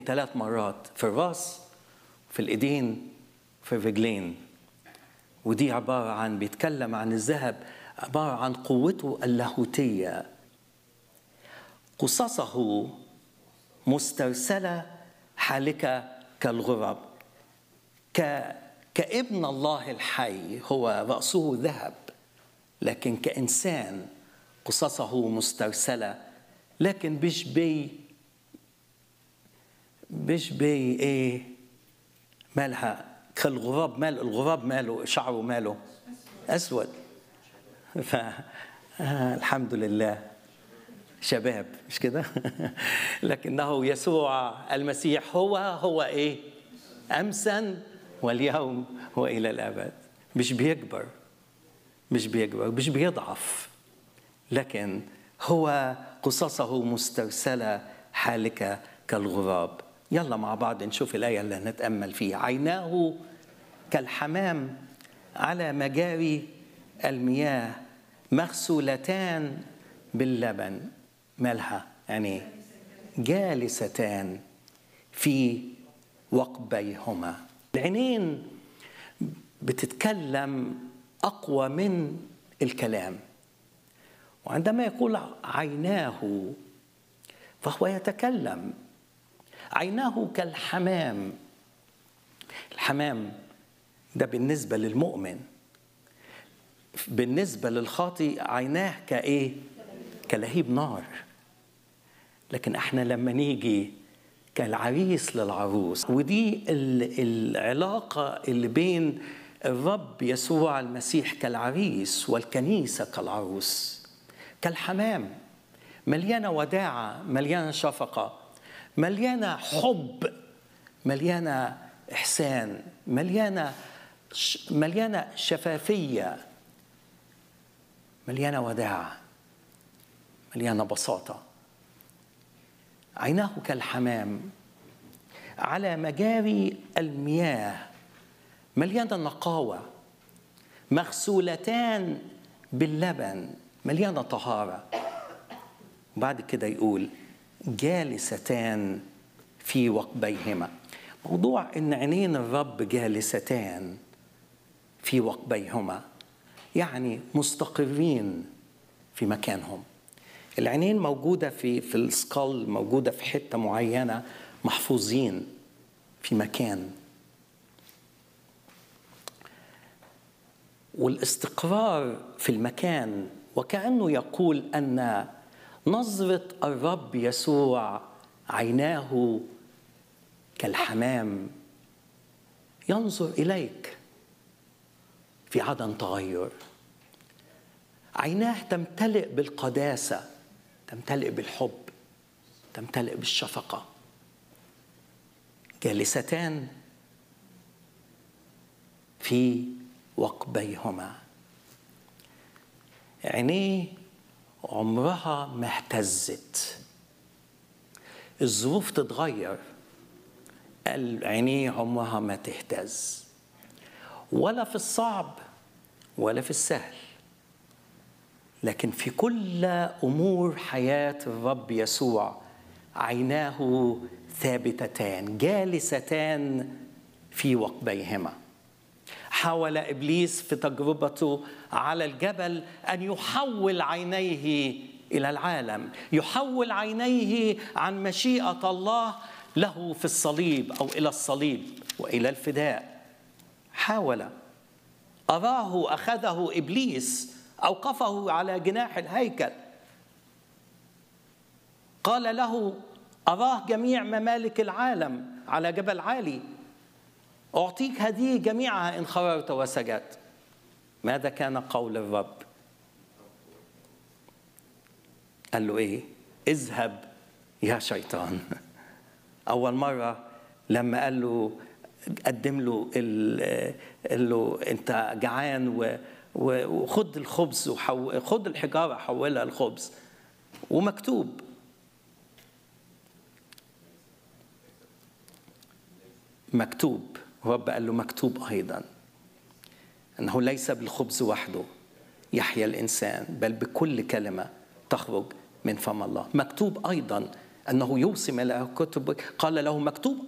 ثلاث مرات في الراس في الايدين في الرجلين ودي عبارة عن بيتكلم عن الذهب عبارة عن قوته اللاهوتية قصصه مسترسلة حالكة كالغراب ك... كابن الله الحي هو رأسه ذهب لكن كإنسان قصصه مسترسلة لكن بيشبه بيشبه ايه مالها كالغراب مال الغراب ماله شعره ماله اسود فالحمد لله شباب مش كده لكنه يسوع المسيح هو هو ايه امسا واليوم والى الابد مش بيكبر مش بيكبر مش بيضعف لكن هو قصصه مسترسله حالكه كالغراب يلا مع بعض نشوف الايه اللي هنتامل فيها عيناه كالحمام على مجاري المياه مغسولتان باللبن مالها يعني جالستان في وقبيهما العينين بتتكلم اقوى من الكلام وعندما يقول عيناه فهو يتكلم عيناه كالحمام الحمام ده بالنسبه للمؤمن بالنسبه للخاطي عيناه كايه كلهيب نار لكن احنا لما نيجي كالعريس للعروس ودي العلاقه اللي بين الرب يسوع المسيح كالعريس والكنيسه كالعروس كالحمام مليانه وداعه مليانه شفقه مليانه حب مليانه احسان مليانه مليانه شفافيه مليانه وداعه مليانه بساطه عيناه كالحمام على مجاري المياه مليانه نقاوه مغسولتان باللبن مليانه طهاره بعد كده يقول جالستان في وقبيهما موضوع ان عينين الرب جالستان في وقبيهما يعني مستقرين في مكانهم العينين موجوده في في السكال موجوده في حته معينه محفوظين في مكان والاستقرار في المكان وكانه يقول ان نظره الرب يسوع عيناه كالحمام ينظر اليك في عدم تغير عيناه تمتلئ بالقداسه تمتلئ بالحب تمتلئ بالشفقه جالستان في وقبيهما عينيه عمرها ما اهتزت الظروف تتغير عينيه عمرها ما تهتز ولا في الصعب ولا في السهل لكن في كل امور حياه الرب يسوع عيناه ثابتتان جالستان في وقبيهما حاول ابليس في تجربته على الجبل ان يحول عينيه الى العالم يحول عينيه عن مشيئه الله له في الصليب او الى الصليب والى الفداء حاول اراه اخذه ابليس اوقفه على جناح الهيكل قال له اراه جميع ممالك العالم على جبل عالي اعطيك هذه جميعها ان خررت وسجدت ماذا كان قول الرب قال له ايه اذهب يا شيطان اول مره لما قال له قدم له قال له انت جعان وخد الخبز وحو خد الحجاره حولها لخبز ومكتوب مكتوب الرب قال له مكتوب ايضا انه ليس بالخبز وحده يحيا الانسان بل بكل كلمه تخرج من فم الله مكتوب ايضا أنه يوصي ملائكته قال له مكتوب